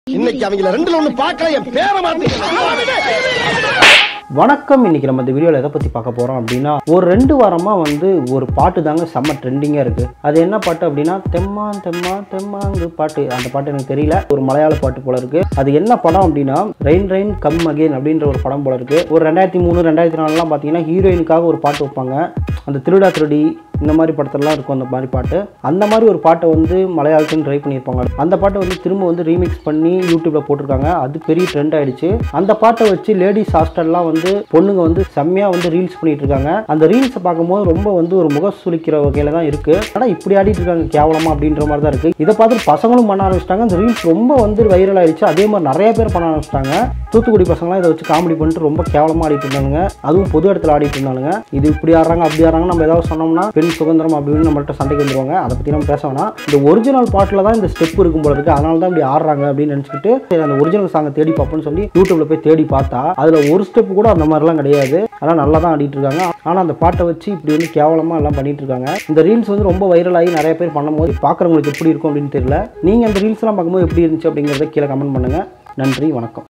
இன்னைக்கு அவங்கள ரெண்டுல ஒண்ணு பார்க்கல என் பேரை மாத்தி வணக்கம் இன்னைக்கு நம்ம இந்த வீடியோவில் எதை பற்றி பார்க்க போகிறோம் அப்படின்னா ஒரு ரெண்டு வாரமாக வந்து ஒரு பாட்டு தாங்க செம்ம ட்ரெண்டிங்காக இருக்குது அது என்ன பாட்டு அப்படின்னா தெம்மான் தெம்மா தெம்மாங்கு பாட்டு அந்த பாட்டு எனக்கு தெரியல ஒரு மலையாள பாட்டு போல இருக்குது அது என்ன படம் அப்படின்னா ரெயின் ரெயின் கம் அகெயின் அப்படின்ற ஒரு படம் போல இருக்குது ஒரு ரெண்டாயிரத்தி மூணு ரெண்டாயிரத்தி நாலுலாம் பார்த்தீங்கன்னா ஹீரோயினுக்காக ஒரு பாட்டு வைப்பாங்க அந்த திருடா திருடி இந்த மாதிரி படத்துலலாம் இருக்கும் அந்த மாதிரி பாட்டு அந்த மாதிரி ஒரு பாட்டை வந்து மலையாளத்துன்னு ட்ரை பண்ணியிருப்பாங்க அந்த பாட்டை வந்து திரும்ப வந்து ரீமிக்ஸ் பண்ணி யூடியூப்ல போட்டிருக்காங்க அது பெரிய ட்ரெண்ட் ஆயிடுச்சு அந்த பாட்டை வச்சு லேடிஸ் ஹாஸ்டல்லாம் வந்து பொண்ணுங்க வந்து செம்மையா வந்து ரீல்ஸ் பண்ணிட்டு இருக்காங்க அந்த ரீல்ஸை பார்க்கும்போது ரொம்ப வந்து ஒரு முக சுளிக்கிற வகையில தான் இருக்கு ஆனால் இப்படி ஆடிட்டு இருக்காங்க கேவலமா அப்படின்ற மாதிரி தான் இருக்கு இதை பார்த்து பசங்களும் பண்ண ஆரம்பிச்சிட்டாங்க அந்த ரீல்ஸ் ரொம்ப வந்து வைரல் ஆயிடுச்சு அதே மாதிரி நிறைய பேர் பண்ண ஆரம்பிச்சிட்டாங்க தூத்துக்குடி பசங்களாம் இதை வச்சு காமெடி பண்ணிட்டு ரொம்ப கேவலமா ஆடிட்டு இருந்தாங்க அதுவும் பொது இடத்துல ஆடிட்டு இருந்தாங்க இது இப்படி ஆடுறாங்க அப்படி ஆடுறாங்க நம்ம ஏதாவது சொன்னோம்னா பெண் சுதந்திரம் அப்படின்னு நம்மள்ட்ட சண்டைக்கு வந்துருவாங்க அதை பற்றி நம்ம பேச வேணாம் இந்த ஒரிஜினல் பாட்டில் தான் இந்த ஸ்டெப் இருக்கும் போல இருக்கு அதனால தான் இப்படி ஆடுறாங்க அப்படின்னு நினச்சிக்கிட்டு சரி அந்த ஒரிஜினல் சாங்கை தேடி பார்ப்போம்னு சொல்லி யூடியூப்ல போய் தேடி பார்த்தா அதில் ஒரு ஸ்டெப் கூட அந்த மாதிரிலாம் கிடையாது ஆனால் நல்லா தான் ஆடிட்டு இருக்காங்க ஆனால் அந்த பாட்டை வச்சு இப்படி வந்து கேவலமாக எல்லாம் பண்ணிட்டு இருக்காங்க இந்த ரீல்ஸ் வந்து ரொம்ப வைரல் ஆகி நிறைய பேர் பண்ணும்போது பார்க்குறவங்களுக்கு எப்படி இருக்கும் அப்படின்னு தெரியல நீங்கள் அந்த ரீல்ஸ்லாம் பார்க்கும்போது எப்படி இருந்துச்சு அப்படிங்கிறத கீழே கமெண்ட் பண்ணுங்க நன்றி வணக்கம்